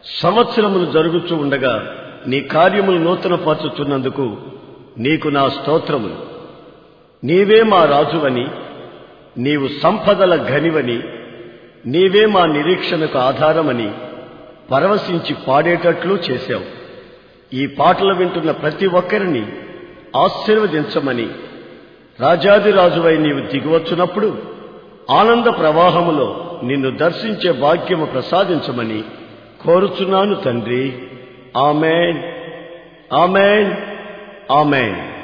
సంవత్సరములు జరుగుచూ ఉండగా నీ కార్యములు నూతనపరచుచున్నందుకు నీకు నా స్తోత్రములు నీవే మా రాజువని నీవు సంపదల ఘనివని నీవే మా నిరీక్షణకు ఆధారమని పరవశించి పాడేటట్లు చేశావు ఈ పాటలు వింటున్న ప్రతి ఒక్కరిని ఆశీర్వదించమని రాజాదిరాజువై నీవు దిగివచ్చునప్పుడు ఆనంద ప్రవాహములో నిన్ను దర్శించే భాగ్యము ప్రసాదించమని కోరుచున్నాను తండ్రి ఆమెన్ ఆమెన్ ఆమెన్